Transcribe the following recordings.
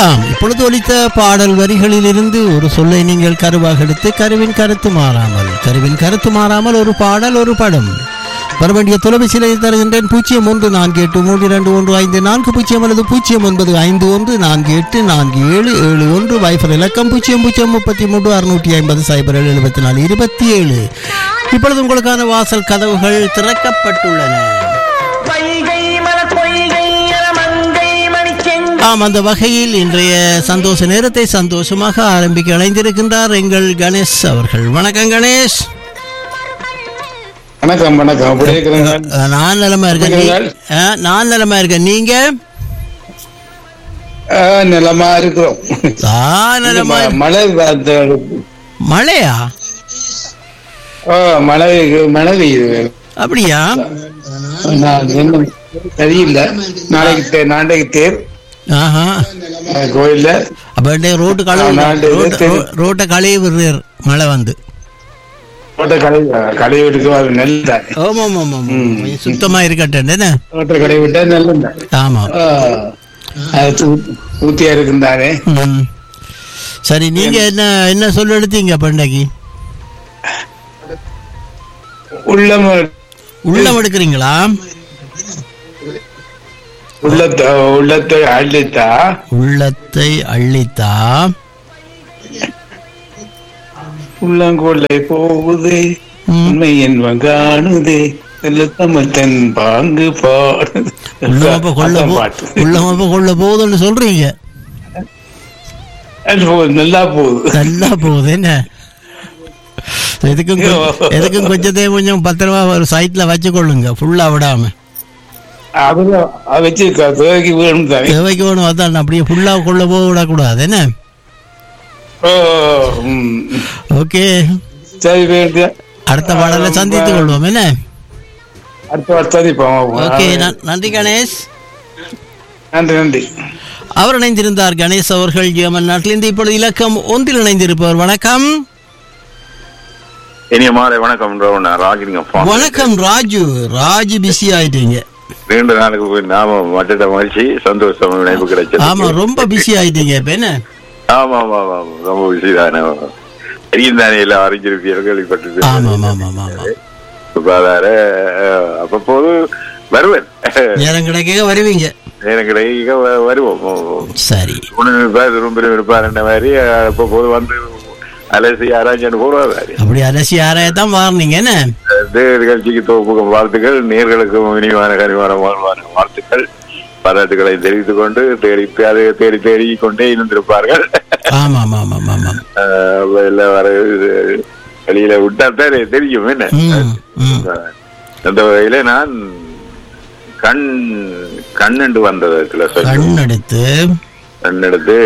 ஆம் இப்பொழுது ஒலித்த பாடல் வரிகளிலிருந்து ஒரு சொல்லை நீங்கள் கருவாக எடுத்து கருவின் கருத்து மாறாமல் கருவின் கருத்து மாறாமல் ஒரு பாடல் ஒரு படம் வர வேண்டிய தொலைபேசியிலே தருகின்றேன் பூஜ்ஜியம் ஒன்று நான்கு எட்டு மூன்று இரண்டு ஒன்று ஐந்து நான்கு பூஜ்ஜியம் அல்லது பூஜ்ஜியம் ஒன்பது ஐந்து ஒன்று நான்கு எட்டு நான்கு ஏழு ஏழு ஒன்று வைஃபர் இலக்கம் பூஜ்ஜியம் பூஜ்ஜியம் முப்பத்தி மூன்று அறுநூற்றி ஐம்பது சைபர் ஏழு எழுபத்தி நாலு இருபத்தி ஏழு இப்பொழுது உங்களுக்கான வாசல் கதவுகள் திறக்கப்பட்டுள்ளன வைகை மலர் பொய்கை மங்கை மணிச்செங்க ஆம் அந்த வகையில் இன்றைய சந்தோஷ நேரத்தை சந்தோஷமாக ஆரம்பிக்க இணைந்திருக்கின்றார் எங்கள் கணேஷ் அவர்கள் வணக்கம் கணேஷ் வணக்கம் வணக்கம் அப்படி இருக்கிறேங்க அஹ், நான் நிலமா இருக்கேன் நீ- நீங்கள்? அஹ், நான் நிலமா இருக்கேன் நீங்க ஆ, நிலமா இருக்கிறோம் நான் நிலமா ம- மழை அந்த மழையா ஆ, மழை மழை பெய்யுது அப்படியா நான் என்ன சரியில்லை நாளைக்கு தே- நாளைக்கு தேர் ஆஹா ஆ, கோயில்ல அப்ப டே ரோட்டு கழுவு ஆ, நான் இது ரோட்டு- ரோ- ரோட்டை கழுவி விடுறார் மழை வந்து தோட்ட கடை கடை விட்டு அது நெல் தான் ஆமா ஆமா ஆமா ஆமா. கொஞ்சம் சுத்தமா இருக்கட்டும் என்ன தோட்ட கடை விட்டா நெல் தான் ஆமா ஆ, அது தூ- ஊத்தியா இருக்குந்தானே ம். சரி நீங்க என்ன என்ன சொல்ல எடுத்தீங்க பண்டைக்கு உள்ளம் உள்ளம் எடுக்கிறீங்களா உள்ளத்தை உள்ளத்தை அள்ளித்தா உள்ளத்தை அள்ளித்தா உள்ளங்கொள்ளை போகுதே ம். உண்மை என்பன் காணுதே தமிழ்த்தன் பாங்கு பாடுது உள்ளமப்ப கொள்ள அதான் போ பாட்டு. உள்ளமப்ப கொள்ள போகுதுன்னு சொல்றீங்க அது போகுது, நல்லா போகுது நல்லா போகுது என்ன எதுக்கும் கொ- எதுக்கும் கொஞ்சத்தையும் கொஞ்சம் பத்திரமா ஒரு சைட்ல வச்சு கொள்ளுங்க ஃபுல்லா விடாம அதுதான் அதை வச்சு க- துவைக்கு வேணும் தானே தேவைக்கு வேணும் அதான் அப்படியே ஃபுல்லா கொள்ள போக விடக்கூடாது என்ன ஓ, ம். ஓகே சரி வேண்டிய அடுத்த பாடல சந்தித்துக் கொள்வோம் என்ன அடுத்த வருஷம் சந்திப்போம் ஓகே நன்- நன்றி கணேஷ் நன்றி நன்றி அவர் இணைந்திருந்தார் கணேஷ் அவர்கள் ஜெர்மன் நாட்டிலிருந்து இப்பொழுது இலக்கம் ஒன்றில் இணைந்திருப்பவர் வணக்கம் இனிய மாலை வணக்கம் ரவுனா ராஜலிங்கம் phone. வணக்கம் ராஜு ராஜு பிஸி ஆயிட்டீங்க நீண்ட நாளுக்கு போய் நாம மற்ற மகிழ்ச்சி சந்தோஷம் இணைப்பு கிடைச்சது ஆமா ரொம்ப பிஸி ஆயிட்டீங்க இப்ப என்ன ஆமா ஆமா ஆமா ஆமா. ரொம்ப விஷய தானே தெரியும் தானே எல்லாம் அறிஞ்சிருப்பீர்கள் கேள்விப்பட்டிருப்பீர்கள். ஆமா ஆமா ஆமா ஆமா ஆமா சுகாதார அஹ், அப்பப்போது வருவேன் நேரம் கிடைக்க வருவீங்க நேரம் கிடைக்க வ- வருவோம் சரி ஒண்ணு இருப்பார் ரொம்ப இருப்பார் என்ன மாதிரி அஹ், அப்பப்போது வந்து அலசி ஆராய்ச்சி போடுவார் அப்படி அலசி ஆராயத்தான் வாரினீங்க என்ன இந்த நிகழ்ச்சிக்கு தொகுப்புக்கும் வாழ்த்துக்கள் நேர்களுக்கும் இனிவான கனிவான வாழ்வான வாழ்த்துக்கள் பாராட்டுகளை தெரிவித்துக் கொண்டு தேடி அது தேடி தேடி கொண்டே இருந்திருப்பார்கள் ஆமா ஆமா ஆமா ஆமா ஆமா ஆஹ் அப்ப எல்லாம் வர வெளியில விட்டா தான் தெரியும் என்ன ம், ம். அந்த வகையில நான் கண் கண்ணண்டு வந்ததுல சொல்லி கண் எடுத்து கண் எடுத்து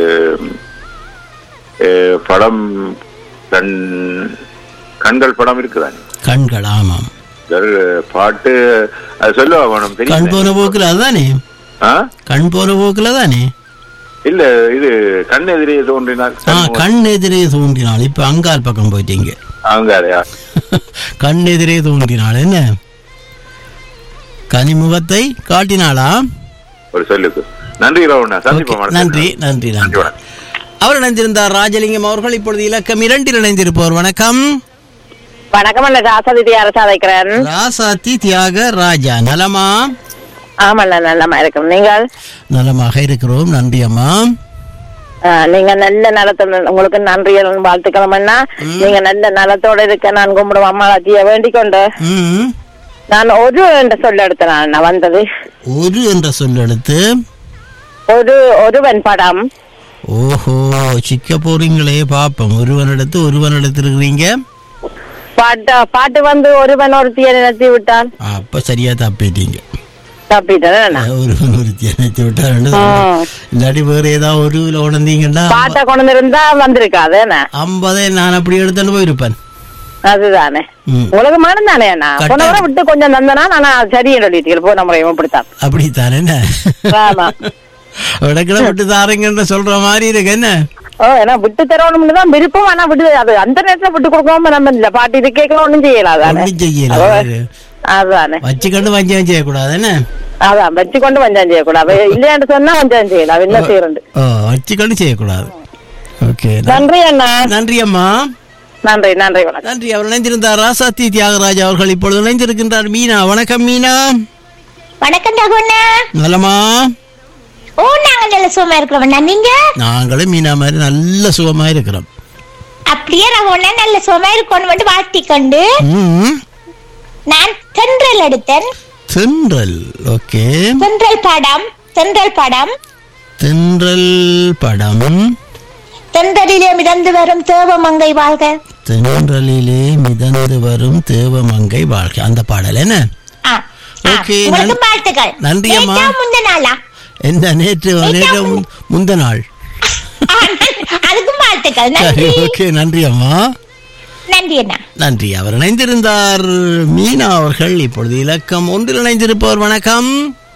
அஹ், படம் கண் கண்கள் படம் இருக்குதானே கண்கள் ஆமாம் சரி, பாட்டு அது சொல்லுவா வேணும் கண் தெரியும் போன போக்குல அதுதானே ஆ? கண் போன போக்குல தானே இல்ல இது கண் எதிரே தோன்றினால் ஆ கண் எதிரே தோன்றினாள் இப்ப அங்கால் பக்கம் போயிட்டீங்க அவங்காரையா கண் எதிரே தோன்றினாள் என்ன கனிமுகத்தை காட்டினாளா ஒரு சொல்லுக்கு நன்றி ரவுண்ணா சந்திப்போம் அடுத்த நன்றி நாள். நன்றி நன்றி நன்றி வணக்கம் அவர் இணைந்திருந்தார் ராஜலிங்கம் அவர்கள் இப்பொழுது இலக்கம் இரண்டில் இணைந்திருப்பவர் வணக்கம் வணக்கம் அண்ணா ராசாதிதி அரசா வைக்கிறேன் ராசாத்தி தியாக ராஜா நலமா ஆமாண்ணா நல்லமா இருக்கும் நீங்கள் நலமாக இருக்கிறோம் நன்றி அம்மா ஆ, நீங்க நல்ல நலத்தோட உங்களுக்கு நன்றி வாழ்த்துக்கள் அண்ணா நீங்க நல்ல நலத்தோட இருக்க நான் கும்பிடுவோம் அம்மாச்சிய வேண்டிக் கொண்டு ம் நான் ஒரு என்ற சொல்ல எடுத்தேன் அண்ணா வந்தது ஒரு என்ற சொல் எடுத்து ஒரு ஒருவன் படம் ஓஹோ சிக்க போறீங்களே பாப்போம் ஒருவன் எடுத்து ஒருவன் எடுத்திருக்கிறீங்க பாட்டு பாட்டு வந்து ஒருவன் ஒருத்தியை நினைத்து விட்டான் அப்ப சரியா தப்பிட்டீங்க தப்பிட்டேன் ஒருவன் ஒருத்தியை நினைத்து விட்டாரு இல்லாட்டி வேற ஏதாவது ஒரு உணர்ந்தீங்கன்னா பாட்டை கொண்டு இருந்தா வந்திருக்காது என்ன ஐம்பதை நான் அப்படி எடுத்துட்டு போயிருப்பேன் அதுதானே ம். உங்களுக்கு மனம் தானே அண்ணா கட்டாயம். போன முறை விட்டு கொஞ்சம் தந்தனா நான் சரி சொல்லிட்டீங்க போன முறையும் இப்படித்தான் அப்படித்தானே என்ன ஆமா விடக்கிட விட்டு தாரங்கன்ற சொல்ற மாதிரி இருக்கு என்ன ஓ ஏன்னா விட்டு தரணும்னு தான் விருப்பம் ஆனா விட்டு அது அந்த நேரத்துல விட்டு கொடுக்காம நம்ம இல்ல பாட்டு இது கேட்கலாம் ஒண்ணும் செய்யலாம் அதானே ஒண்ணும் செய்யல அதுதானே வச்சுக்கண்டு வஞ்சம் செய்யக்கூடாது என்ன அதான் வச்சு கொண்டு வஞ்சம் செய்யக்கூடாது இல்லையான்னு சொன்னா வஞ்சம் செய்யலாம் அவ என்ன செய்யறது ஓ வச்சுக்கொண்டு செய்யக்கூடாது ஓகே நன்றி அண்ணா நன்றி அம்மா நன்றி நன்றி வணக்கம் நன்றி அவர் இணைந்திருந்தார் ராசாத்தி தியாகராஜ் அவர்கள் இப்பொழுது இணைந்திருக்கின்றார் மீனா வணக்கம் மீனா வணக்கம் ரகுண்ணா நலமா ஓ நாங்க நல்ல சுகமா இருக்கிறோம்ண்ணா நீங்க நாங்களும் மீனா மாதிரி நல்ல சுகமா இருக்கிறோம் அப்படியே ரகுண்ணா நல்ல சுகமா இருக்கணும் மட்டும் வாழ்த்தி கொண்டு ம் நான் தென்றல் எடுத்தேன் தென்றல் ஓகே தென்றல் படம் தென்றல் படம் தென்றல் படம் தென்றலிலே மிதந்து வரும் தேவமங்கை வாழ்க தென்றலிலே மிதந்து வரும் தேவமங்கை வாழ்க்கை அந்த பாடல் என்ன ஆ, ஆ, ஓகே, உங்களுக்கு நன்- வாழ்த்துக்கள் நன்றி அம்மா. நேற்றா முந்த நாளா என்ன நேற்று நேற்று முன்- முந்த நாள் ஆ, அதுக்கும் வாழ்த்துக்கள் சரி நன்றி ஓகே நன்றி அம்மா நன்றி அண்ணா நன்றி அவர் இணைந்திருந்தார் மீனா அவர்கள் இப்பொழுது இலக்கம் ஒன்றில் இணைந்திருப்பவர் வணக்கம்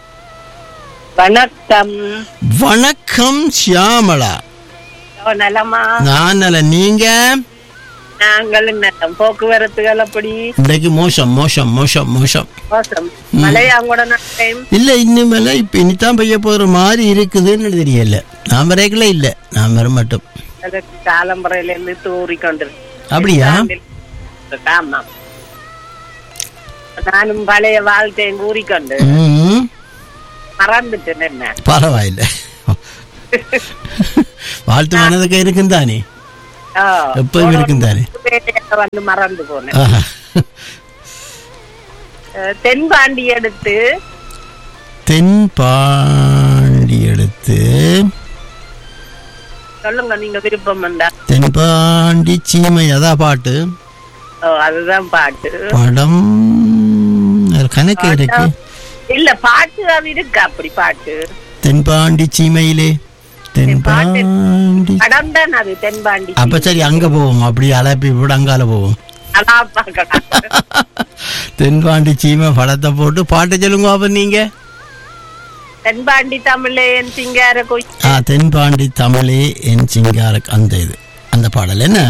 வணக்கம் வணக்கம் சியாமளா நலமா நான் நல்ல நீங்க நாங்களும் நலம் போக்குவரத்துகள் அப்படி இன்றைக்கு மோசம் மோசம் மோசம் மோசம் மோசம் மழையா கூட டைம் இல்ல இனிமேல இப்ப இனிதான் பெய்ய போற மாதிரி இருக்குதுன்னு தெரியல நான் வரைக்கல இல்ல நான் வர மட்டும் காலம்பரையில இருந்து தூறி கொண்டிருக்கு அப்படியா ஆமா நானும் பழைய வாழ்க்கையை கூறிக்கொண்டு ம், மறந்துட்டேன் என்ன பரவாயில்ல வாழ்த்து மனதுக்கு இருக்கும் தானே ஆ, எப்பவும் இருக்கும் தானே வேலையில வந்து மறந்து போனேன் ஆஹா. அஹ், தென்பாண்டி எடுத்து தென்பாண்டி எடுத்து சொல்லுங்க நீங்க விருப்பம் வந்தா தென்பாண்டி சீமை அதான் பாட்டு ஓ, அதுதான் பாட்டு படம் ஒரு கணக்கு இருக்கு இல்ல பாட்டு அது இருக்கு அப்படி பாட்டு தென்பாண்டி சீமையிலே தென்பாண்டி படம் தான் அது தென்பாண்டி அப்ப சரி அங்க போவோம் அப்படி அலப்பி விட அங்கால போவோம் அதான் பார்க்கலாம் தென்பாண்டி சீமை படத்தை போட்டு பாட்டு சொல்லுங்க அப்ப நீங்க தென்பாண்டி தமிழே என் சிங்கார கோயில் ஆ தென்பாண்டி தமிழே என் சிங்கார அந்த இது அந்த பாடல் என்ன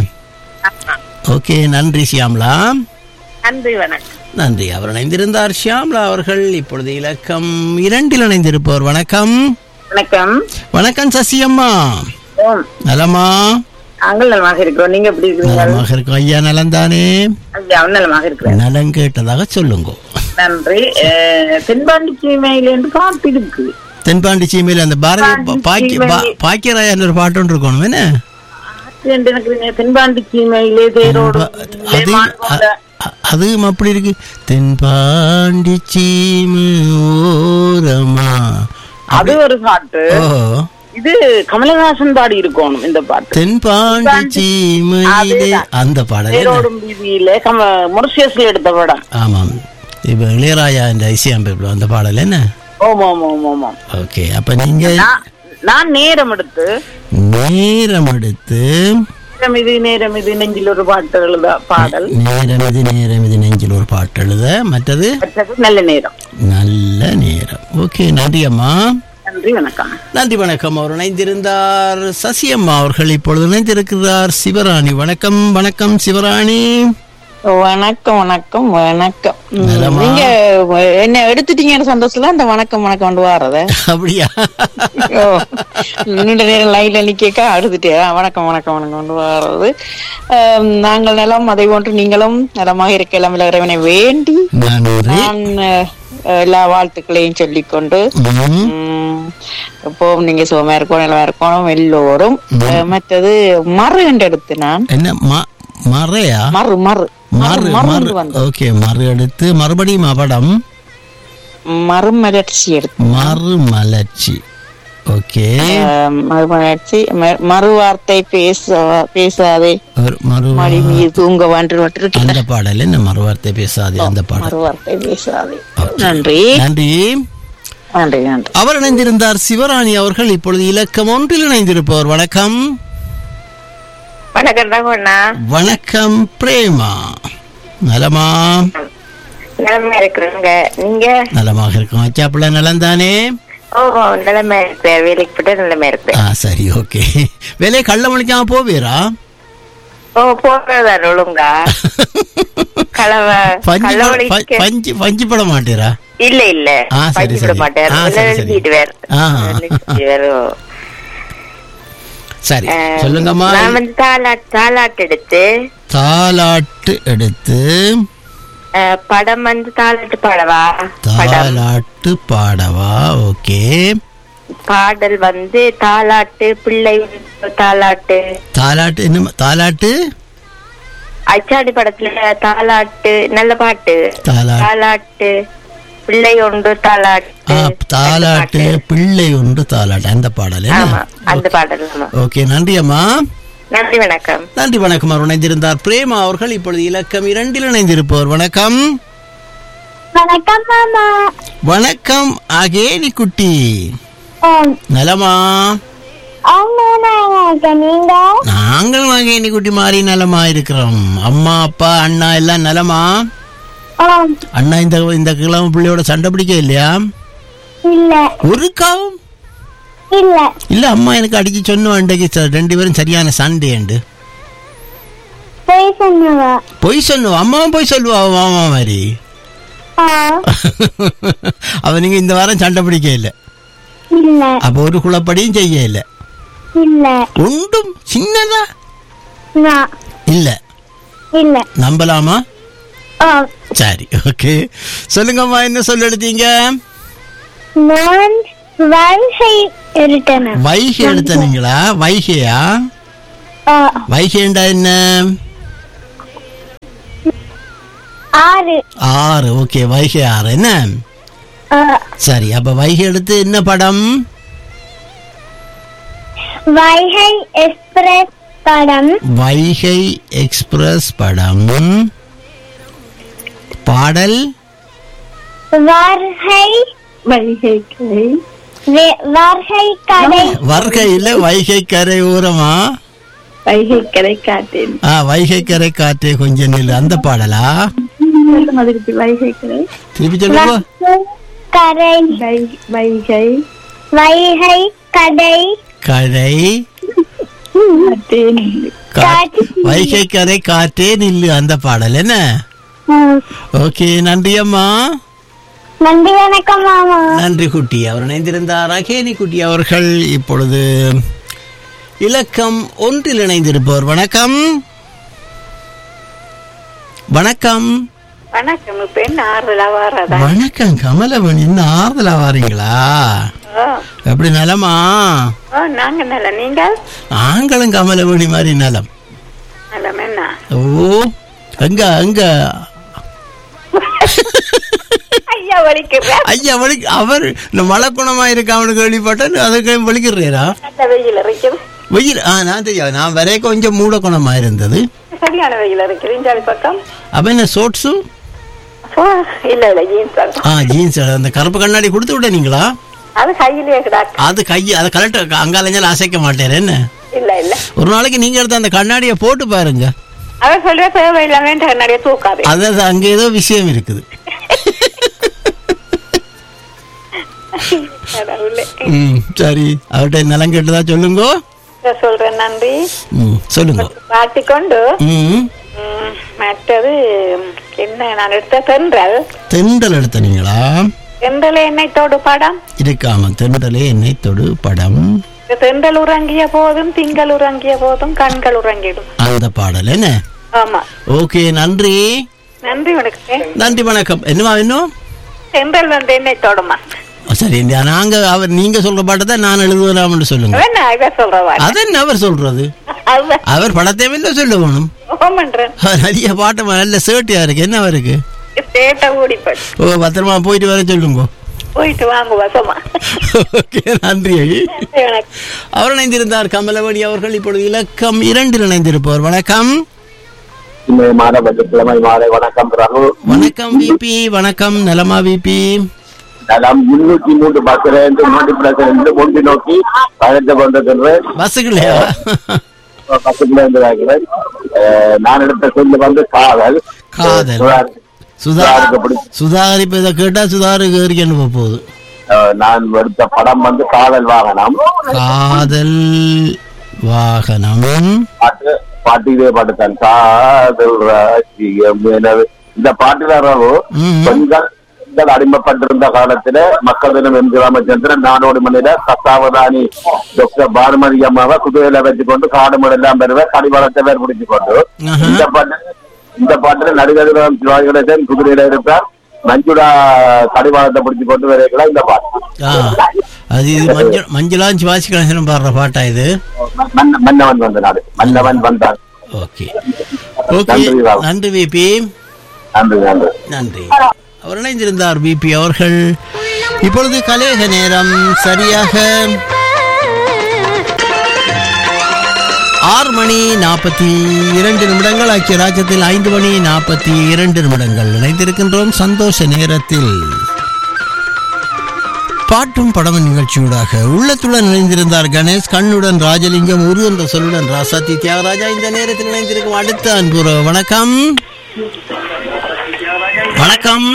ஓகே நன்றி ஷியாம்லா நன்றி வணக்கம் நன்றி அவர் இணைந்திருந்தார் ஷியாம்லா அவர்கள் இப்பொழுது இலக்கம் இரண்டில் இணைந்திருப்பவர் வணக்கம் வணக்கம் வணக்கம் சசியம்மா நலமா நாங்கள் நலமாக இருக்கிறோம் நீங்க எப்படி இருக்கிறீங்க நலமாக இருக்கும் ஐயா நலந்தானே ஐயா நலமாக இருக்கிறேன் நலம் கேட்டதாக சொல்லுங்க நன்றி அஹ், தென்பாண்டி சீமையில இருந்து பாட்டு இருக்கு தென்பாண்டி சீமையில் அந்த பாரதி தென்பாண்டி பாக்கிய சீமை. பா- பாக்கியராயன் ஒரு பாட்டு ஒன்று இருக்கணும் என்ன என்று எனக்கு தெரியும். தென்பாண்டி சீமையிலே தேரோடு அது அ- அ- அதுவும் அப்படி இருக்கு தென்பாண்டி சீமை ஓரமா அது ஒரு பாட்டு ஓ இது கமலஹாசன் பாடி இருக்கணும் இந்த பாட்டு தென்பாண்டி சீமையிலே அந்த பாடல் என்ன? தேரோடும் வீதியில கம மொரிஷியஸ்ல எடுத்த படம் ஆமாம் இப்ப இளையராஜா இந்த ஐசிஎம் அந்த பாடல் என்ன ஓம் ஓம் ஓம் ஓம் ஓம் ஓகே அப்ப நீங்க நான் நான் நேரம் எடுத்து நேரம் எடுத்து நேரம் இது நேரம் இது நெஞ்சில் ஒரு பாட்டு எழுத பாடல் நேரம் இது நேரம் இது நெஞ்சில் ஒரு பாட்டு எழுத மற்றது மற்றது நல்ல நேரம் நல்ல நேரம் ஓகே நன்றி அம்மா நன்றி வணக்கம் நன்றி வணக்கம் அவர் இணைந்திருந்தார் சசியம்மா அவர்கள் இப்பொழுது இணைந்திருக்கிறார் சிவராணி வணக்கம் வணக்கம் சிவராணி வணக்கம் வணக்கம் வணக்கம் ம், நலமா? நீங்க என்ன எடுத்துட்டீங்கன்னு சந்தோஷத்துல அந்த வணக்கம் வணக்கம் கொண்டு வர்றத அப்படியா ஓ, நீண்ட நேரம் லைன்ல நிக்க அழுதுட்டே வணக்கம் வணக்கம் வணக்கம் கொண்டு வர்றது ஆம், நாங்கள் நலம் அதை போன்று நீங்களும் நலமாக இருக்கலாம் இறைவனை வேண்டி நன்றி நான் அஹ், எல்லா வாழ்த்துக்களையும் சொல்லிக்கொண்டு ம், ம், எப்பவும் நீங்க சுகமா இருக்கணும் நல்லா இருக்கணும் எல்லோரும் அஹ், மற்றது மறு என்று எடுத்து நான் என்ன ம- மறையா மறு மறு மறு மறு மறு வந்து ஓகே மறு எடுத்து மறுபடியும் படம் மறுமலர்ச்சி எடுத்து மறுமலர்ச்சி ஓகே ஆஹ் மறுமலர்ச்சி ம- மறுவார்த்தை பேச பேசாதே ஒரு மறு மடி மீது தூங்க வான்று அந்த பாடல் என்ன மறுவார்த்தை பேசாதே அந்த பாடல் மறுவார்த்தை பேசாதே நன்றி நன்றி நன்றி நன்றி அவர் இணைந்திருந்தார் சிவராணி அவர்கள் இப்பொழுது இலக்கம் ஒன்றில் இணைந்திருப்பவர் வணக்கம் வணக்கம் ரகுண்ணா வணக்கம் பிரேமா நலமா நிலைமை இருக்கிறாங்க நீங்க நலமாக இருக்கும் அச்சாப்பிள்ள நலம் தானே ஓ நிலைமை இருக்கிறேன் வேலைக்கு போட்டு நிலைமை இருக்கிறேன் ஆ சரி ஓகே வேலையை கள்ள மணிக்காம போவீரா ஓ போகிறதா ஒழுங்கா களவ பஞ்சு பட- ப- களவழிக்க பஞ்சு பஞ்சு பட மாட்டீரா இல்ல இல்ல ஆ, சரி, பஞ்சு விட சரி. மாட்டார் ஆ, சரி, சரி. எழுதிடுவார் ஆ. எழுதிடுவார். சரி அஹ், சொல்லுங்கம்மா நான் வந்து தாலாட் தாலாட் எடுத்து தாலாட்டு எடுத்து அஹ், படம் வந்து தாலாட்டு பாடவா படம் தாலாட்டு பாடவா ஓகே பாடல் வந்து தாலாட்டு பிள்ளை உண்டு தாலாட்டு தாலாட்டு என்ன தாலாட்டு அச்சாடி படத்துல தாலாட்டு நல்ல பாட்டு தாலாட்டு தாலாட்டு பிள்ளை ஒன்று ஆ, தாலாட்டு தாலாட்டு அந்த பாட்டு. பிள்ளை ஒன்று தாலாட்டு அந்த பாடல் ஆமா அந்த பாடல் ஆமா ஓகே நன்றி அம்மா நன்றி வணக்கம் நன்றி வணக்கம் அவர் இணைந்திருந்தார் பிரேமா அவர்கள் இப்பொழுது இலக்கம் இரண்டில் இணைந்திருப்பவர் வணக்கம் வணக்கம் மாமா வணக்கம் அகேனி குட்டி நலமா அவங்க நீங்க நாங்கள் அகேனி குட்டி மாறி நலமா இருக்கிறோம் அம்மா அப்பா அண்ணா எல்லாம் நலமா அண்ணா இந்த இந்த கிழமை பிள்ளையோட சண்டை பிடிக்க இல்லையா இல்ல ஒரு காவும் இல்ல இல்ல அம்மா எனக்கு அடிச்சு சொன்ன அன்றைக்கு ச- ரெண்டு பேரும் சரியான சண்டே உண்டு போய் சொன்னவா பொய் சொல்லுவா அம்மாவும் போய் சொல்லுவா அவ மாமா மாதிரி அவ நீங்க இந்த வாரம் சண்டை பிடிக்க இல்ல இல்ல அப்ப ஒரு குழப்படியும் செய்ய இல்ல இல்ல ஒன்றும் சின்னதா நான் இல்ல இல்ல நம்பலாமா ஆ, சரி ஓகே சொல்லுங்கம்மா என்ன சொல்ல எடுத்தீங்க நான் வாழ்க்கை இருட்டன வைகை எடுத்தனீங்களா வைகையா வைகைண்டா என்ன ஆறு ஆறு ஓகே வைகை ஆறு என்ன ஆ, சரி அப்ப வைகை எடுத்து என்ன படம் வைகை எக்ஸ்பிரஸ் படம் வைகை எக்ஸ்பிரஸ் படம் பாடல் வார்கை வைகை வார்கை கடை வர்க்கையில வைகை கரை ஓரமா வைகை கடை காட்டேன் ஆ வைகை கரை காற்றே கொஞ்சம் நில்லு அந்த பாடலா வைகை கடை திருப்பி சொல்லுங்க கரை வைகை வைகை கடை கரை கா- வைகை கரை காற்றே நில்லு அந்த பாடல் என்ன ஓகே நன்றி அம்மா நன்றி வணக்கம் மாமா நன்றி குட்டி அவர் இணைந்திருந்தார் அகேனி குட்டி அவர்கள் இப்பொழுது இலக்கம் ஒன்றில் இணைந்திருப்பவர் வணக்கம் வணக்கம் வணக்கம் இப்ப என்ன ஆறுதலா வாரதா வணக்கம் கமலவன் இன்னும் ஆறுதலா வாரீங்களா எப்படி நலமா நாங்க நல்ல நீங்கள் நாங்களும் கமலவணி மாதிரி நலம் நலம் என்ன ஓ அங்க அங்க ஐயா வலிக்கிற ஐயா வலி அவர் இந்த மலக்குணமா இருக்க அவனுக்கு கேள்விப்பட்டேன் அதுக்கு வலிக்கிறேரா நல்ல வெயில் இருக்குது வெயில் ஆ நான் தெரியாது நான் வரைய கொஞ்சம் மூட குணமா இருந்தது சரியான வெயில் இருக்குது இந்த பக்கம் அப்ப என்ன ஷோட்ஸும் ஓ, இல்ல இல்ல ஜீன்ஸ் ஆ ஜீன்ஸ் அந்த கருப்பு கண்ணாடி கொடுத்து விட்டீங்களா அது கையிலே கிடாக்கு அது கை அதை கரெக்டாக அங்காலஞ்சாலும் அசைக்க மாட்டேன் என்ன இல்ல இல்ல ஒரு நாளைக்கு நீங்க எடுத்த அந்த கண்ணாடியை போட்டு பாருங்க அவர் சொல்ற தேவையில்லாம நிறைய தூக்காது அதாவது அங்க ஏதோ விஷயம் இருக்குது கடவுளே. ம் சரி அவர்கிட்ட நலம் கேட்டதா சொல்லுங்க இத சொல்றேன் நன்றி ம் சொல்லுங்க காட்டிக்கொண்டு ம் ம், மற்றது என்ன நான் எடுத்த தென்றல் தென்றல் எடுத்தனீங்களா தென்றல் எண்ணெய்த்தோடு படம் இருக்காம தென்றலே என்னை தொடு படம் இந்த தென்றல் உறங்கிய போதும் திங்கள் உறங்கிய போதும் கண்கள் உறங்கிடும் அந்த பாடல் என்ன ஆமா ஓகே நன்றி நன்றி வணக்கம் நன்றி வணக்கம் என்னமா இன்னும் தென்றல் வந்து எண்ணெய்த்தோடுமா சரி இந்த நாங்க அவர் நீங்க சொல்ற பாட்டை தான் நான் எழுதுவலாம்னு சொல்லுங்க என்ன இவ சொல்றவா அதென்ன அவர் சொல்றது அதுதான் அவர் படத்தையும் இல்லை சொல்லணும் ஓமன்றேன் அவர் நிறைய பாட்டு நல்ல சேட்டியா இருக்கு என்ன அவருக்கு தேட்ட ஓடி போச்சு ஓ பத்திரமா போயிட்டு வர சொல்லுங்க போயிட்டு வாங்க வசமா ஓகே நன்றி வணக்கம் அவர் இணைந்திருந்தார் கமலவணி அவர்கள் இப்பொழுது இலக்கம் இரண்டில் இணைந்திருப்பவர் வணக்கம் இந்த மாத கிழமை மாலை வணக்கம் ரகு வணக்கம் விபி வணக்கம் நலமா விபி நலம் முன்னூற்றி மூன்று பஸ்ல இருந்து மூன்று பிளஸ் இருந்து முன்பி நோக்கி பயணத்தை கொண்டிருக்கிறேன் பஸ்ஸுக்குள்ளையா பக்கத்துல இருந்து வாங்கிறேன் அஹ், நான் எடுத்த சொல்லு வந்து காதல் காதல். சுதார்- சுதா சுதாருக்கு பிடிச்ச சுதாகர் இப்ப இதை கேட்டா சுதாகருக்கு ஏறிக்கணும் போக போகுது அஹ், நான் எடுத்த படம் வந்து காதல் வாகனம் காதல் வாகனம் பாட்டு பாட்டு இதே பாட்டு தான் காதல் ராஜ்யம் எனவே இந்த பாட்டிலரவு ம். பெண்கள் பெண்கள் அடிமைப்பட்டிருந்த காலத்துல மக்கள் தினம் எம் ராமச்சந்திரன் நாடோடி மண்ணில தத்தாவதானி டாக்டர் பானுமதி அம்மாவை குதிரையில வச்சுக்கொண்டு காடுமடு எல்லாம் பெறுவர் கடிவாளத்தை பேர் பிடிச்சு கொண்டு ஆஹா. இந்த பாட்டு இந்த பாட்டுல நடிகர் சிவாஜி கணேசன் குதிரையில இருப்பார் மஞ்சுடா கடிவாளத்தை பிடிச்சு கொண்டு வரைக்கலாம் இந்த பாட்டு ஆ அது இது மஞ்சள் மஞ்சளாம் சிவாசி கணேசனும் பாடுற பாட்டா இது மன்ன- மன்னவன் வந்த நாடு மன்னவன் வந்தான் ஓகே ஓகே நன்றி, ராம். நன்றி விபி நன்றி நன்றி நன்றி அவர் இணைந்திருந்தார் பிபி அவர்கள் இப்பொழுது கலேக நேரம் சரியாக ஆறு மணி நாற்பத்தி இரண்டு நிமிடங்கள் ஐக்கிய ராஜ்யத்தில் ஐந்து மணி நாற்பத்தி இரண்டு நிமிடங்கள் இணைந்திருக்கின்றோம் சந்தோஷ நேரத்தில் பாட்டும் படமும் நிகழ்ச்சியூடாக உள்ளத்துடன் இணைந்திருந்தார் கணேஷ் கண்ணுடன் ராஜலிங்கம் உரு என்ற சொல்லுடன் ராசாத்தி தியாகராஜா இந்த நேரத்தில் இணைந்திருக்கும் அடுத்த அன்புற வணக்கம் வணக்கம்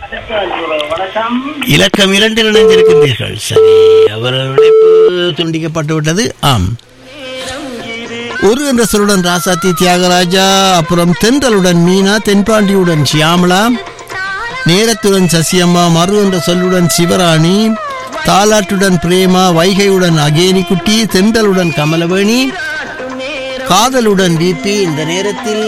இலக்கம் இரண்டில் இணைந்திருக்கின்றீர்கள் சரி அவர் இணைப்பு துண்டிக்கப்பட்டு விட்டது ஆம் ஒரு என்ற சொல்லுடன் ராசாத்தி தியாகராஜா அப்புறம் தென்றலுடன் மீனா தென்பாண்டியுடன் ஷியாமலா நேரத்துடன் சசியம்மா மறு என்ற சொல்லுடன் சிவராணி தாலாட்டுடன் பிரேமா வைகையுடன் அகேனிக்குட்டி தென்றலுடன் கமலவேணி காதலுடன் டிபி இந்த நேரத்தில்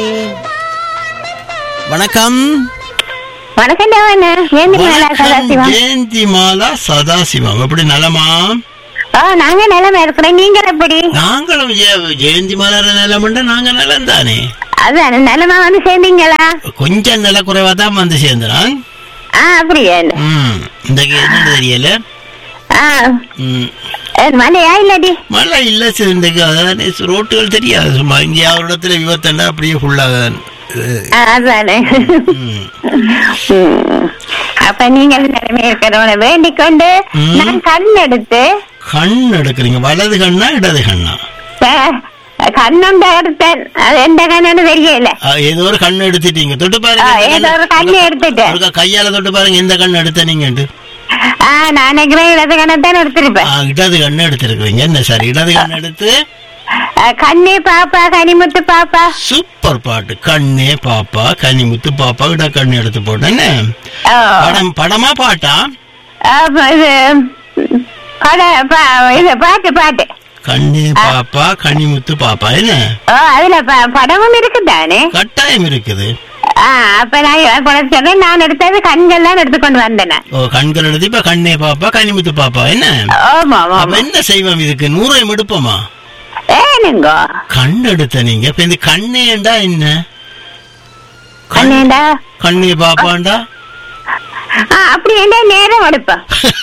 வணக்கம் வணக்கம் தேவண்ணா ஏந்திரி மேலா வணக்கம் சதாசிவம் ஜெயந்தி மாலா சதாசிவம் எப்படி நலமா ஆ நாங்க நிலைமை இருக்கிறோம் நீங்க எப்படி நாங்களும் ஜெய- ஜெயந்தி மாலார நிலமுண்ட நாங்க நலம் தானே அதான் நிலைமை வந்து சேர்ந்தீங்களா கொஞ்சம் நில குறைவா தான் வந்து சேர்ந்துறான் ஆ அப்படியா ம் இந்த என்னன்னு தெரியல ஆ ம் அது மழையா இல்லடி மழை இல்ல சார் இந்த அதாவது ரோட்டுகள் தெரியாது சும்மா இங்கே ஒரு இடத்துல விபத்தண்டா அப்படியே ஃபுல்லாக ஆ, அதானே ம். ம். அப்ப நீங்க நிலைமை இருக்கிறவனை வேண்டிக் கொண்டு ம். நான் கண் எடுத்து கண் எடுக்கிறீங்க வலது கண்ணா இடது கண்ணா ப- கண்ணுண்ட எடுத்தேன் அது எந்த கண்ணுன்னு தெரியல ஆ, ஏதோ ஒரு கண் எடுத்துட்டீங்க தொட்டு ஆ, பாருங்க எந்த ஏதோ ஒரு கண்ணு- கண்ணு எடுத்துட்டேன் ஒருக்கா கையால தொட்டு பாருங்க எந்த கண் எடுத்த நீங்கன்ட்டு ஆ நான் நினைக்கிறேன் இடது கண்ணத்தான் எடுத்திருப்பேன் ஆ, இடது கண் எடுத்திருக்கிறீங்க என்ன சார் இடது கண் எடுத்து ஆ, கண்ணே பாப்பா கனிமுத்து பாப்பா சூப்பர் பாட்டு கண்ணே பாப்பா கனிமுத்து பாப்பா இட கண் எடுத்து போட்டேன் என்ன? ஆ, படம் படமா பாட்டா ஆ, இது பட பா- இது பாட்டு பாட்டு கண்ணே பாப்பா கனிமுத்து பாப்பா என்ன ஓ அதுல ப- படமும் இருக்குதானே கட்டாயம் இருக்குது ஆ அப்ப நான் குறைச்சேன் நான் எடுத்தது கண்கள்லாம் எடுத்துக்கொண்டு வந்தேன் நான். ஓ கண்கள் எடுத்து இப்ப கண்ணே பாப்பா கனிமுத்து பாப்பா என்ன ஆமா ஆமா அப்ப என்ன செய்வோம் இதுக்கு நூறாயம் எடுப்போமா ஏனுங்க கண் எடுத்த நீங்க இப்ப இந்த கண்ணேண்டா என்ன கண்- அண்ணேண்டா கண்ணே பாப்பாண்டா ஆ அப்படி என்ன நேரம் எடுப்போம்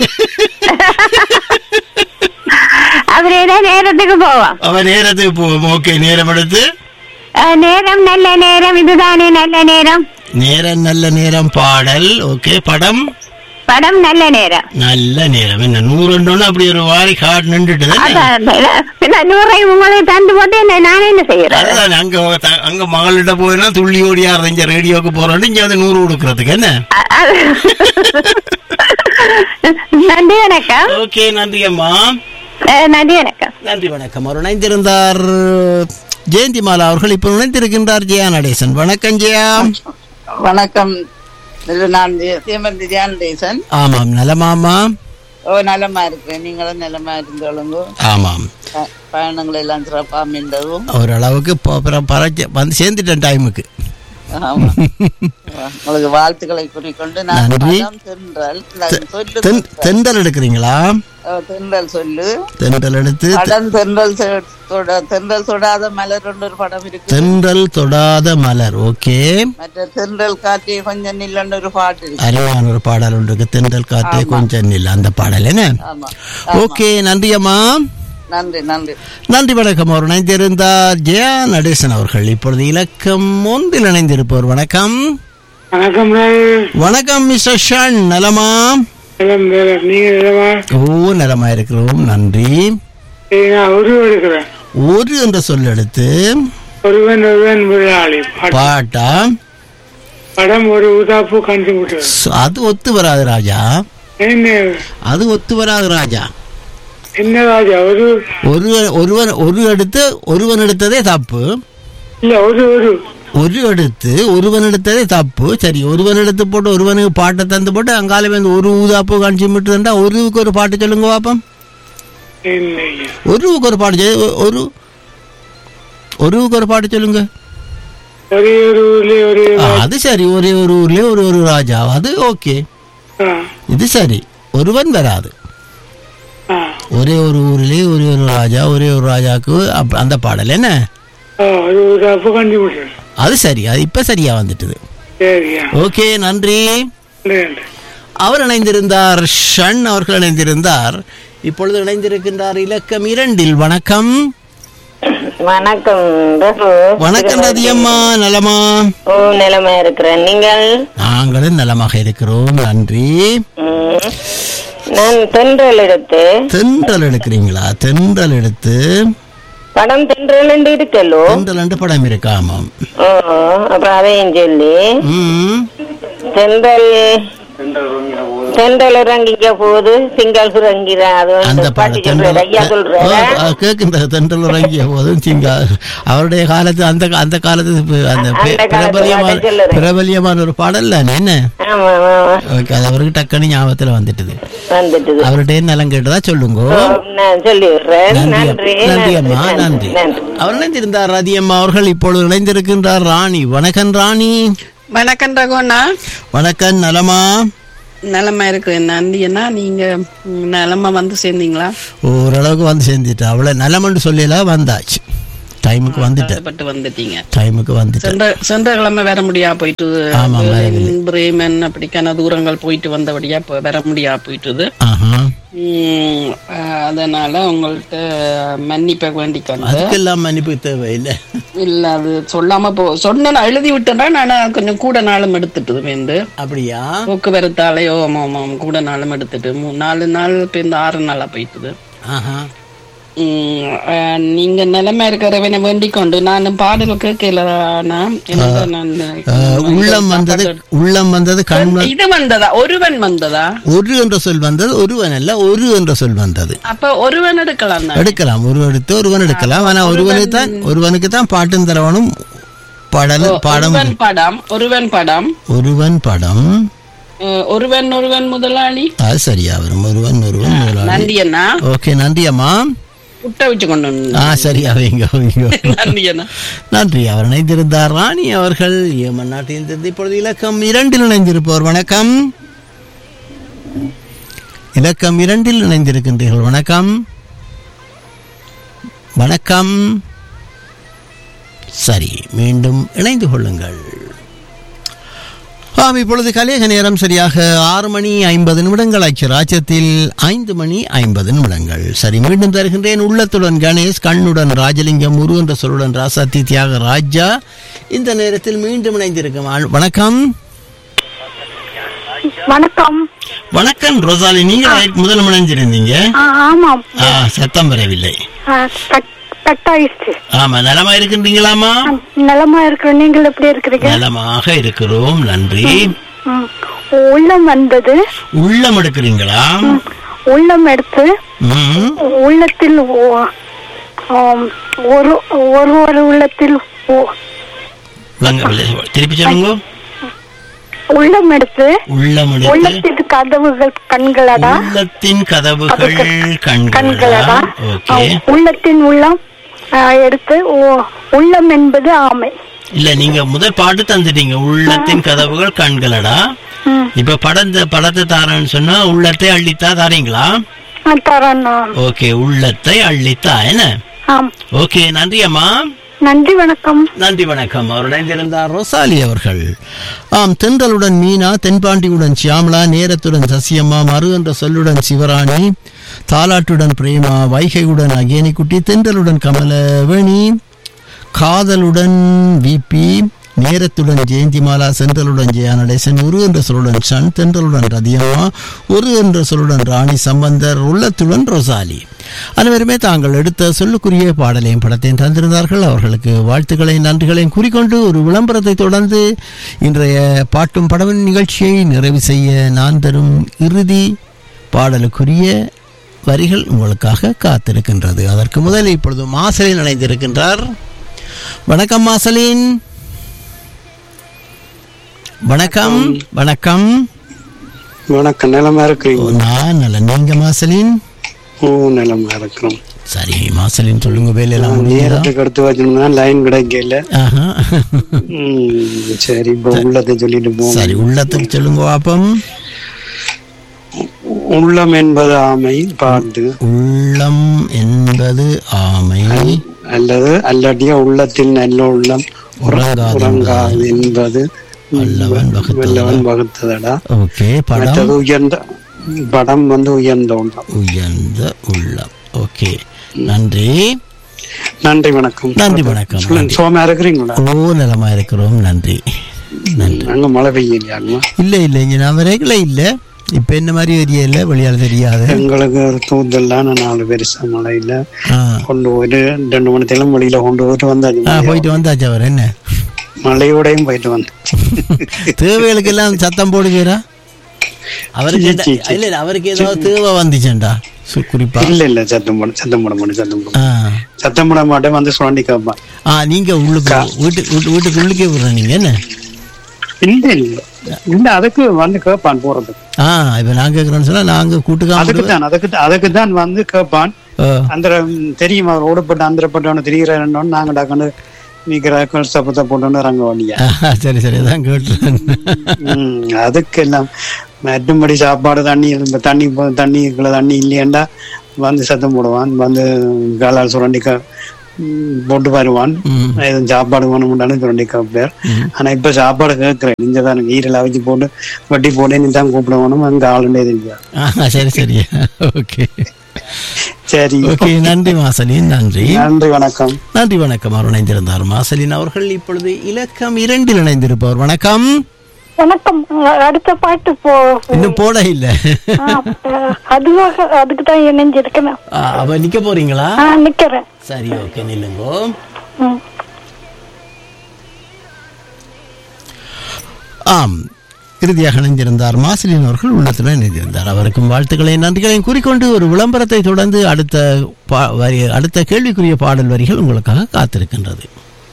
அப்படியே நேரத்துக்கு போவோம் அவ நேரத்துக்கு போவோம் ஓகே நேரம் எடுத்து ஆ, நேரம் நல்ல நேரம் இதுதானே நல்ல நேரம் நேரம் நல்ல நேரம் பாடல் ஓகே படம் படம் நல்ல நேரம் நல்ல நேரம் என்ன நூறுண்டோன்னு அப்படி ஒரு வாரி காடு நின்றுட்டு அதான் பின்ன நூறை உங்களுக்கு தந்து போட்டு என்ன நானே என்ன செய்யறேன் அதுதான் அங்க த- அங்க மகளிட்ட போயினா துள்ளி ஓடி இங்க ரேடியோக்கு போறோம் இங்க வந்து நூறு கொடுக்கறதுக்கு என்ன அ- அது- நன்றி வணக்கம் ஓகே நன்றி அம்மா அஹ், நன்றி வணக்கம் நன்றி வணக்கம் அவர் இணைந்திருந்தார் ஜெயந்தி மாலா அவர்கள் இப்போ இணைந்திருக்கின்றார் ஜெயா நடேசன் வணக்கம் ஜெயா வணக்கம் இது நான் தீமந்தி தியானதேசன் ஆமாம் நலமாமா ஓ நலமா இருக்கிறேன் நீங்களும் நலமா இருந்தோளுங்க ஆமாம் ப- பயணங்கள் எல்லாம் சிறப்பா மீண்டதும் ஓரளவுக்கு இப்போ அப்புறம் பறக்க வந்து சேர்ந்துட்டேன் டைமுக்கு ஆமா உங்களுக்கு வாழ்த்துக்களை குறிக்கொண்டு நான் நன்றி. பதம் தென்றல் நான் சொல்லு தென் தென்றல் எடுக்கிறீங்களா ஓ, தென்றல் சொல்லு தென்றல் எடுத்து படம் தென்றல் சொ- தொட- தென்றல் தொடாத மலர் ஒன்று ஒரு படம் இருக்கு தென்றல் தொடாத மலர் ஓகே மற்ற தென்றல் காட்டி கொஞ்சம் நில்லன்னு ஒரு பாட்டு இருக்கு அருமையான ஒரு பாடல் ஒன்று இருக்கு தென்றல் காற்றே கொஞ்சம் இல்லை அந்த பாடல் என்ன ஆமா ஓகே நன்றி அம்மா நன்றி நன்றி நன்றி வணக்கம் அவர் இணைந்திருந்தார் ஜெயா நடேசன் அவர்கள் இப்பொழுது இலக்கம் ஒன்றில் இணைந்திருப்பவர் வணக்கம் வணக்கம் வணக்கம் மிஸ்டர் ஷன் நலமா மேடம் மேடம் நீங்க நிலமா ஓ நலமா இருக்கிறோம் நன்றி நான் உருவ எடுக்கிறேன் ஒரு என்ற சொல் எடுத்து ஒருவன் ஒருவன் முதலாளி பாட்டு. பாட்டா படம் ஒரு உதாப்பு கண்டு விட்டது ச- அது ஒத்து வராது ராஜா என்ன அது ஒத்து வராது ராஜா என்ன ராஜா ஒரு ஒரு ஒருவன் ஒரு எடுத்து ஒருவன் எடுத்ததே தப்பு இல்ல ஒரு ஒரு ஒரு எடுத்து ஒருவன் எடுத்ததே தப்பு சரி ஒருவன் எடுத்து போட்டு ஒருவனுக்கு பாட்டை தந்து போட்டு அங்கால வந்து ஒரு ஊதாப்பு காணிச்சு விட்டுருந்தா ஒருவுக்கு ஒரு பாட்டு சொல்லுங்க பாப்போம் இல்லையா ஒருவுக்கு ஒரு பாட்டு சொல்லு. ஒரு ஒருவுக்கு ஒரு பாட்டு சொல்லுங்க ஒரே ஒரு ஊர்ல ஒரே ஆ, அது சரி ஒரே ஒரு ஊர்லயே ஒரு ஒரு ராஜா அது ஓகே ஆ, இது சரி ஒருவன் வராது ஆ, ஒரே ஒரு ஊர்லயே ஒரே ஒரு ராஜா ஒரே ஒரு ராஜாக்கு அப்ப- அந்த பாடல் என்ன ஆ, ஒரு உதாப்பு கண்டுபிடிச்சேன் அது சரி அது இப்ப சரியா வந்துட்டுது சரியா ஓகே நன்றி நன்றி அவர் இணைந்திருந்தார் ஷண் அவர்கள் இணைந்திருந்தார் இப்பொழுது இணைந்திருக்கின்றார் இலக்கம் இரண்டில் வணக்கம் வணக்கம் ரகு வணக்கம் ரதியம்மா நலமா ஓ நிலைமை இருக்கிறேன் நீங்கள் நாங்களும் நலமாக இருக்கிறோம் நன்றி ம், நான் தென்றல் எடுத்து தென்றல் எடுக்கிறீங்களா தென்றல் எடுத்து படம் தென்றல் என்று இருக்கல்லோ தென்றல் என்று படம் இருக்கு ஆமாம் ஓ அப்புறம் அதையும் சொல்லி ம். தென்றல் தென்றல் இறங்கிக்க போகுது திங்கள் சுரங்கிற அது அந்த வந்து பாட்டு பாடம் சொல்றாரு ஐயா சொல்றாரு கேட்கின்ற தென்றல் இறங்கிய போதும் சிங்கா அவருடைய காலத்து அந்த அந்த காலத்து ப- அந்த பெ- அந்த காலத்து பிரபலியமான பாட்டை சொல்லுறேன். பிரபலியமான ஒரு பாடல் தானே என்ன ஆமா ஆமா ஆமா. ஓகே அது அவருக்கு டக்குன்னு ஞாபகத்துல வந்துட்டுது வந்துட்டுது அவர்கிட்ட நலம் கேட்டதா சொல்லுங்க ஓ, நான் சொல்லி விடுறேன் நன்றி நன்றி நன்றி அம்மா நன்றி நன்றி அவர் இணைந்திருந்தார் ரதியம்மா அவர்கள் இப்பொழுது இணைந்திருக்கின்றார் ராணி வணக்கம் ராணி வணக்கம் ரகுண்ணா வணக்கம் நலமா நிலமா இருக்கு நந்தியண்ணா நீங்க ம், நிலமா வந்து சேர்ந்தீங்களா ஓரளவுக்கு வந்து சேர்ந்துட்டு அவளை நலமன்னு சொல்லலாம் வந்தாச்சு டைமுக்கு வந்துட்டேன் கஷ்டப்பட்டு வந்துட்டீங்க டைமுக்கு வந்துட்டேன் சென்ற சென்ற கிழமை வர முடியா போயிட்டு ஆமா, பெர்லின், பிரேமன் அப்படிக்கான தூரங்கள் போயிட்டு வந்தபடியா இப்ப வர முடியா போயிட்டுது ஆஹா உம், அஹ், அதனால உங்கள்ட்ட மன்னிப்ப வேண்டிக் வந்தேன் அதுக்கெல்லாம் மன்னிப்பு தேவையில்லை இல்ல அது சொல்லாம போ சொன்ன நான் எழுதி விட்டேன்னா நான் கொஞ்சம் கூட நாளும் எடுத்துட்டு வந்து அப்படியா போக்குவரத்தாலேயோ ஆமா ஆமா கூட நாளும் எடுத்துட்டு மூ- நாலு நாள் இப்ப இந்த ஆறு நாளா போயிட்டுது ஆஹா உம், அஹ், நீங்க நிலைமை இருக்கிறவனை வேண்டிக் கொண்டு நான் பாடல் கேட்கலண்ணா எனக்கு நான் அஹ், உள்ளம் வந்தது உள்ளம் வந்தது கண் வ- இது வந்ததா ஒருவன் வந்ததா ஒரு என்ற சொல் வந்தது ஒருவன் அல்ல ஒரு என்ற சொல் வந்தது அப்ப ஒருவன் எடுக்கலாம் தான் எடுக்கலாம் ஒரு எடுத்து ஒருவன் எடுக்கலாம் ஆனா ஒருவனுக்கு தான் ஒருவனுக்கு தான் பாட்டும் தரவனும் பாடல் பாடம் ஒருவன் படம் ஒருவன் படம் ஒருவன் படம் அஹ், ஒருவன் ஒருவன் முதலாளி அது சரியா வரும் ஒருவன் ஒருவன் முதலாளி நன்றி அண்ணா ஓகே நன்றி அம்மா விட்ட வச்சு கொண்டு வந்து. ஆ சரியா வைங்க வைங்க நன்றி அண்ணா நன்றி அவர் இணைந்திருந்தார் ராணி அவர்கள் ஏமன் நாட்டில் இருந்து இப்பொழுது இலக்கம் இரண்டில் இணைந்திருப்பவர் வணக்கம் இலக்கம் இரண்டில் இணைந்திருக்கின்றீர்கள் வணக்கம் வணக்கம் சரி மீண்டும் இணைந்து கொள்ளுங்கள் ஆம் இப்பொழுது கலேக நேரம் சரியாக ஆறு மணி ஐம்பது நிமிடங்கள் ஆச்சு ராஜ்யத்தில் ஐந்து மணி ஐம்பது நிமிடங்கள் சரி மீண்டும் தருகின்றேன் உள்ளத்துடன் கணேஷ் கண்ணுடன் ராஜலிங்கம் முரு என்ற சொல்லுடன் ராசாத்தி தியாக ராஜா இந்த நேரத்தில் மீண்டும் இணைந்திருக்கும் ஆள்- வணக்கம் வணக்கம் வணக்கம் ரோசாலி நீங்கள் முதல் இணைஞ்சிருந்தீங்க ஆ, ஆமாம் ஆ, சத்தம் வரவில்லை ஆ, கட்- கட்டாயிடுச்சு ஆமா நலமா இருக்கின்றீங்களாமா நலமா இருக்கிற நீங்கள் எப்படி இருக்கிறீங்க நலமாக இருக்கிறோம் நன்றி ம். உள்ளம் வந்தது உள்ளம் எடுக்கிறீங்களா உள்ளம் எடுத்து ம் உள்ளத்தில் ஓ- ஆம், ஒரு ஒரு ஒரு உள்ளத்தில் ஓ- விளங்கவில்லை. திருப்பி சொல்லுங்க உள்ளம் எடுத்து உள்ளம் எடுத்து உள்ளத்தின் கதவுகள் கண்களடா உள்ளத்தின் கதவுகள் கண்களடா கண்களா ஓகே ஆம், உள்ளத்தின் உள்ளம் ஆ, எடுத்து ஓ- உள்ளம் என்பது ஆமை இல்ல நீங்க முதல் பாட்டு தந்துட்டீங்க உள்ளத்தின் கதவுகள் கண்களடா ம். இப்ப படம் படத்தை தாரேன்னு சொன்னா உள்ளத்தை அள்ளித்தா தாரீங்களா ஆ, தரேன் நான். ஓகே உள்ளத்தை அள்ளித்தா என்ன ஆம் ஓகே நன்றி அம்மா நன்றி வணக்கம் நன்றி வணக்கம் அவர் இணைந்திருந்தார் ரொசாலி அவர்கள் ஆம் தென்றலுடன் மீனா தென்பாண்டியுடன் சியாமலா நேரத்துடன் சசியம்மா மறு என்ற சொல்லுடன் சிவராணி தாலாட்டுடன் பிரேமா வைகையுடன் அகேனிக்குட்டி தென்றலுடன் கமலவேணி காதலுடன் விபி நேரத்துடன் ஜெயந்திமாலா சென்றலுடன் ஜெயா நடேசன் ஒரு என்ற சொல்லுடன் சன் தென்றலுடன் ரதியம்மா ஒரு என்ற சொல்லுடன் ராணி சம்பந்தர் உள்ளத்துடன் ரொசாலி அனைவருமே தாங்கள் எடுத்த சொல்லுக்குரிய பாடலையும் படத்தையும் தந்திருந்தார்கள் அவர்களுக்கு வாழ்த்துக்களையும் நன்றிகளையும் கூறிக்கொண்டு ஒரு விளம்பரத்தை தொடர்ந்து இன்றைய பாட்டும் படமும் நிகழ்ச்சியை நிறைவு செய்ய நான் தரும் இறுதி பாடலுக்குரிய வரிகள் உங்களுக்காக காத்திருக்கின்றது அதற்கு முதல் இப்பொழுது மாசலின் இணைந்திருக்கின்றார் வணக்கம் மாசலின் வணக்கம் வணக்கம் வணக்கம் நிலமா இருக்கிறீங்க நான் நல்ல நீங்க மாசலின் ஓ நிலமா இருக்கிறோம் சரி மாசலின் சொல்லுங்க வேலையெல்லாம் முடியுதா நேரத்துக்கு எடுத்து வச்சோம்னா லைன் கிடைக்கல ஆஹா. ம், சரி இப்போ உள்ளதை சொல்லிட்டு போவோம் சரி உள்ளத்துக்கு சொல்லுங்க பாப்பம் உள்ளம் என்பது ஆமை பாட்டு உள்ளம் என்பது ஆமை அல்லது அல்லாட்டியா உள்ளத்தில் நல்ல உள்ளம் உறங்காது உறங்காது என்பது வல்லவன் வகுத்ததடா. வல்லவன் வகுத்ததடா ஓகே படம் மற்றது உயர்ந்த படம் வந்து உயர்ந்த உள்ளம் உயர்ந்த உள்ளம் ஓகே நன்றி நன்றி வணக்கம் நன்றி வணக்கம் சொல்லுங்க சோமா இருக்கிறீங்களா ஓ நலமா இருக்கிறோம் நன்றி நன்றி அங்க மழை பெய்யலையாங்களா இல்ல இல்ல இங்க நான் வரைக்கல இல்ல இப்ப என்ன மாதிரி ஏரியா இல்ல வெளியால தெரியாது எங்களுக்கு ஒரு தூந்தல்லாம் நாலு பெருசா மழையில ஆ. கொண்டு போயிட்டு ரெண்டு மணி தேலம் வெளியில கொண்டு போயிட்டு ஆ, வந்தாச்சு போயிட்டு வந்தாச்சு அவர் என்ன மழையோடையும் போயிட்டு வந்து தேவைகளுக்கு எல்லாம் சத்தம் போடுவீரா அவருக்கு என்ன- சீ, சீ. இல்ல இல்ல அவருக்கு ஏதாவது தேவை வந்துச்சுண்டா சு- குறிப்பா இல்ல இல்ல சத்தம் போட சத்தம் போட மாட்டேன் சத்தம் போட ஆ. சத்தம் போட மாட்டேன் வந்து சுரண்டி கேட்பான் ஆ நீங்க உள்ளுக்கு வீட்டு வீட்டு- வீட்டுக்கு உள்ளுக்கே விடுற நீங்க என்ன இல்ல இல்ல இல்ல அதுக்கு வந்து கேட்பான் போறதுக்கு ஆ இப்ப நான் கேக்குறேன்னு சொன்னா நாங்க அதுக்கு கூட்டுக்காம தான் அதுக்கு அதுக்கு தான் வந்து கேட்பான் அந்த தெரியும் அவர் ஓடப்பட்ட அந்தரப்பட்டவன தெரிகிறாருன்னு நாங்க டாக்கண்டு நீக்கிற சப்பத்தை போட்டோன்னு ரங்க வண்டியா சரி சரி அதான் கேட்டுறேன் ம், அதுக்கெல்லாம் மற்றும்படி சாப்பாடு தண்ணி இந்த தண்ணி போ- தண்ணிக்குள்ள தண்ணி இல்லையாண்டா வந்து சத்தம் போடுவான் வந்து காலால் சுரண்டி க- ம், போட்டு வருவான் எதுவும் சாப்பாடு வேணும்னாலும் சுரண்டி கேட்பார் ஆனா இப்ப சாப்பாடு கேட்கிறேன் நீங்க தான் எனக்கு ஈரல் அவிச்சு போட்டு வட்டி போட்டு நீ தான் கூப்பிட வேணும் அங்க ஆளுண்டே தெரியா ஆ, சரி சரி ஓகே சரி ஓகே நன்றி மாசலின் நன்றி நன்றி வணக்கம் நன்றி வணக்கம் அவர் இணைந்திருந்தார் மாசலின் அவர்கள் இப்பொழுது இலக்கம் இரண்டில் இணைந்திருப்பவர் வணக்கம் வணக்கம் அஹ் அடுத்த பாட்டு போ இன்னும் போட இல்ல அஹ் அதுவாக அதுக்கு தான் இணைஞ்சிருக்கேன் ஆ, அப்ப நிக்க போறீங்களா ஆ நிக்கிறேன் சரி ஓகே நில்லுங்கோ ம். ஆம் இறுதியாக இணைந்திருந்தார் மாசிலின் அவர்கள் உள்ளத்துடன் இணைந்திருந்தார் அவருக்கும் வாழ்த்துக்களை நன்றிகளையும் கூறிக்கொண்டு ஒரு விளம்பரத்தை தொடர்ந்து அடுத்த பா- வரி- அடுத்த கேள்விக்குரிய பாடல் வரிகள் உங்களுக்காக காத்திருக்கின்றது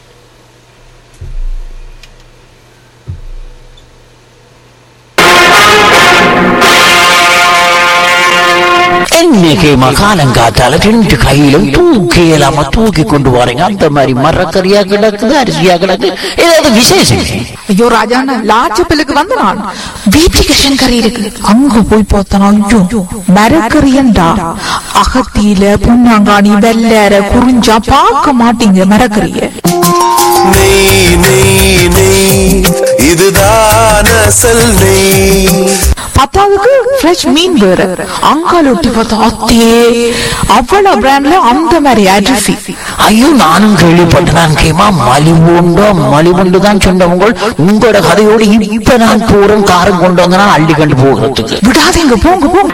இன்னைக்கு மகாலங்காத்தால ரெண்டு கையிலும் தூக்கி இல்லாம தூக்கி கொண்டு வரீங்க அந்த மாதிரி மரக்கறியா கிடக்குது அரிசியா கிடக்கு ஏதாவது விசேஷம் ஐயோ ராஜாண்ணா லாச்சப்பிலுக்கு வந்த நான் வீட்டுக்கு கறி இருக்கு அங்க போய் பார்த்தனா ஐயோ மரக்கறியண்டா அகத்தியில புண்ணாங்காணி வெள்ளற குறிஞ்சா பார்க்க மாட்டீங்க மரக்கறிய நெய் நெய் நெய் இதுதான் அசல் நெய் பத்தாவதுக்கு ஃப்ரெஷ் மீன் வேற அங்கால ஒட்டி பார்த்தா அத்தே அவ்வளவு பிராண்ட்ல அந்த மாதிரி அரிசி ஐயோ நானும் கேள்விப்பட்டேன் கேமா மலிவுண்டோ மலிவுண்டு தான் சொன்னவங்க உங்களோட கதையோடு இப்ப நான் போறேன் காரம் கொண்டு வந்தனா அள்ளி கண்டு போகிறதுக்கு விடாதீங்க போங்க போங்க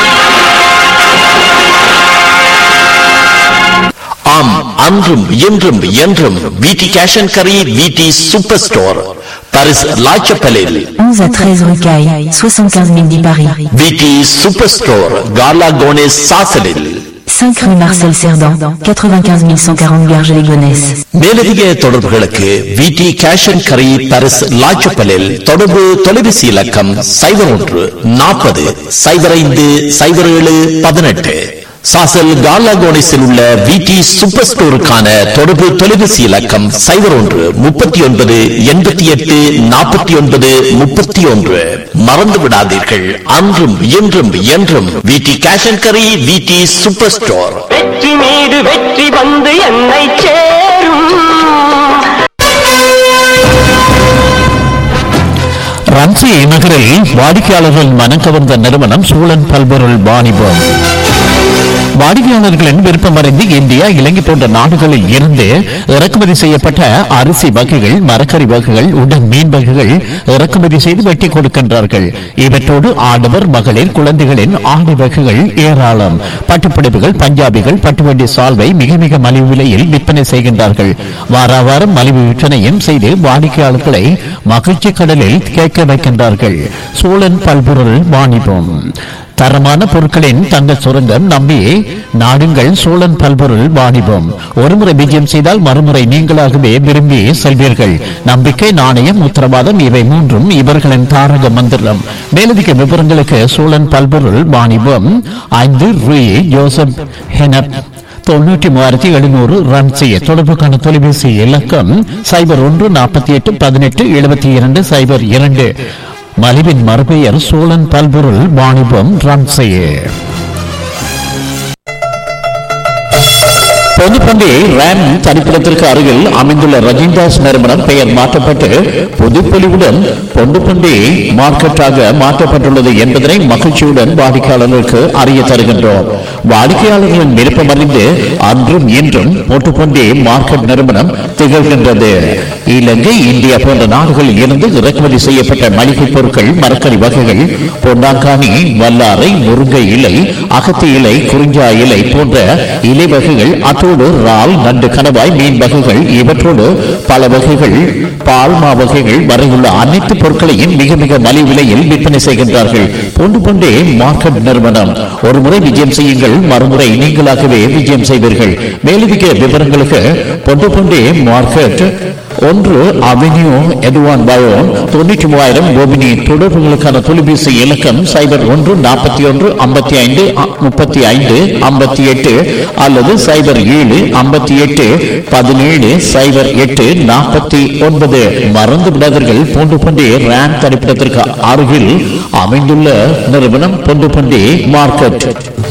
ஆம் அன்றும் இன்றும் என்றும் விடி கேஷ் அண்ட் கரி விடி சூப்பர் ஸ்டோர் பாரிஸ் லாச்சப்பலில் 11 à 13 rue Caille, 75 000 10 Paris. விடி சூப்பர் ஸ்டோர் கார்லா கோனேஸ் சாசலில் 5 rue Marcel Cerdan, 95 140 Garges-les-Gonesse. மேலதிக தொடர்புகளுக்கு விடி கேஷ் அண்ட் கரி பாரிஸ் லாச்சப்பலில் தொடர்பு தொலைபேசி இலக்கம் சைபர் ஒன்று நாற்பது சைபர் ஐந்து சைபர் ஏழு பதினெட்டு சாசல் கார்லா கோனேஸில் உள்ள விடி சூப்பர் ஸ்டோருக்கான தொடர்பு தொலைபேசி இலக்கம் சைபர் ஒன்று முப்பத்தி ஒன்பது எண்பத்தி எட்டு நாற்பத்தி ஒன்பது முப்பத்தி ஒன்று மறந்து விடாதீர்கள் அன்றும் இன்றும் என்றும் விடி கேஷ் அண்ட் கரி விடி சூப்பர் ஸ்டோர் வெற்றி மீது வெற்றி வந்து என்னை சேரும் ரன்சி நகரில் வாடிக்கையாளர்கள் மனம் கவர்ந்த நிறுவனம் சூழன் பல்பொருள் வாணிபம் வாடிக்கையாளர்களின் விருப்பமறிந்து இந்தியா இலங்கை போன்ற நாடுகளில் இருந்து இறக்குமதி செய்யப்பட்ட அரிசி வகைகள் மரக்கறி வகைகள் உடன் மீன் வகைகள் இறக்குமதி செய்து வெட்டி கொடுக்கின்றார்கள் இவற்றோடு ஆடவர் மகளிர் குழந்தைகளின் ஆடை வகைகள் ஏராளம் பட்டுப்பிடிப்புகள் பஞ்சாபிகள் பட்டுவண்டி சால்வை மிக மிக மலிவு விலையில் விற்பனை செய்கின்றார்கள் வார வாரம் மலிவு விற்பனையும் செய்து வாடிக்கையாளர்களை மகிழ்ச்சி கடலில் கேட்க வைக்கின்றார்கள் சோழன் பல்பொருள் வாணிபம் தரமான பொருட்களின் தங்க சுரங்கம் நம்பி நாடுங்கள் சோழன் பல்பொருள் வாணிபம் ஒருமுறை விஜயம் செய்தால் மறுமுறை நீங்களாகவே விரும்பி செல்வீர்கள் நம்பிக்கை நாணயம் உத்தரவாதம் இவை மூன்றும் இவர்களின் தாரக மந்திரம் மேலதிக விவரங்களுக்கு சோழன் பல்பொருள் வாணிபம் ஐந்து ரூ ஜோசப் ஹெனப் தொண்ணூற்றி மூவாயிரத்தி எழுநூறு ரன் செய்ய தொடர்புக்கான தொலைபேசி இலக்கம் சைபர் ஒன்று நாற்பத்தி எட்டு பதினெட்டு எழுபத்தி இரண்டு சைபர் இரண்டு மலிவின் மறுபெயர் சோழன் பல்பொருள் வாணிபம் ரன் செய்ய பொதுப்பண்டி ரேம் தனிப்பிடத்திற்கு அருகில் அமைந்துள்ள ரஜிந்தாஸ் நிறுவனம் பெயர் மாற்றப்பட்டு புதுப்பொலிவுடன் பொண்டுப்பண்டி மார்க்கெட்டாக மாற்றப்பட்டுள்ளது என்பதனை மகிழ்ச்சியுடன் வாடிக்கையாளர்களுக்கு அறிய தருகின்றோம் வாடிக்கையாளர்களின் விருப்பம் அறிந்து அன்றும் இன்றும் பொட்டுப்பண்டி மார்க்கெட் நிறுவனம் திகழ்கின்றது இலங்கை இந்தியா போன்ற நாடுகளில் இருந்து இறக்குமதி செய்யப்பட்ட மளிகை பொருட்கள் மரக்கறி வகைகள் பொன்னாங்கானி வல்லாரை முருங்கை இலை அகத்தி இலை குறிஞ்சா இலை போன்ற இலை வகைகள் அத்தோடு இறால் நண்டு கணவாய் மீன் வகைகள் இவற்றோடு பல வகைகள் பால்மா வகைகள் வரையுள்ள அனைத்து பொருட்களையும் மிக மிக மலிவு விலையில் விற்பனை செய்கின்றார்கள் பொண்டு பொண்டே மார்க்கெட் நிறுவனம் ஒரு முறை விஜயம் செய்யுங்கள் மறுமுறை நீங்களாகவே விஜயம் செய்வீர்கள் மேலதிக விவரங்களுக்கு பொண்டு பொண்டே மார்க்கெட் ஒன்று அவென்யூ எதுவான் பயோன் தொண்ணூற்றி மூவாயிரம் கோபினி தொடர்புகளுக்கான தொலைபேசி இலக்கம் சைபர் ஒன்று நாற்பத்தி ஒன்று ஐம்பத்தி ஐந்து முப்பத்தி ஐந்து ஐம்பத்தி எட்டு அல்லது சைபர் ஏழு ஐம்பத்தி எட்டு பதினேழு சைபர் எட்டு நாற்பத்தி ஒன்பது மறந்து விடாதீர்கள் பொண்டு பண்டி ரேம் தரிப்பிடத்திற்கு அருகில் அமைந்துள்ள நிறுவனம் பொண்டு பண்டி மார்க்கெட்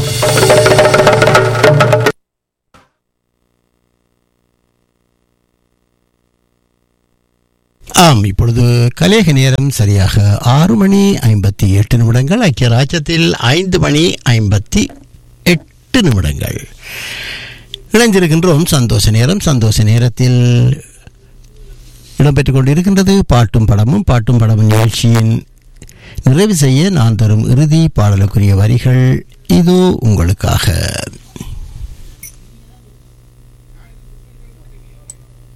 ஆம் இப்பொழுது கலேக நேரம் சரியாக ஆறு மணி ஐம்பத்தி எட்டு நிமிடங்கள் ஐக்கிய ராஜ்யத்தில் ஐந்து மணி ஐம்பத்தி எட்டு நிமிடங்கள் இணைந்திருக்கின்றோம் சந்தோஷ நேரம் சந்தோஷ நேரத்தில் இடம்பெற்றுக் கொண்டிருக்கின்றது பாட்டும் படமும் பாட்டும் படமும் நிகழ்ச்சியின் நிறைவு செய்ய நான் தரும் இறுதி பாடலுக்குரிய வரிகள் இது உங்களுக்காக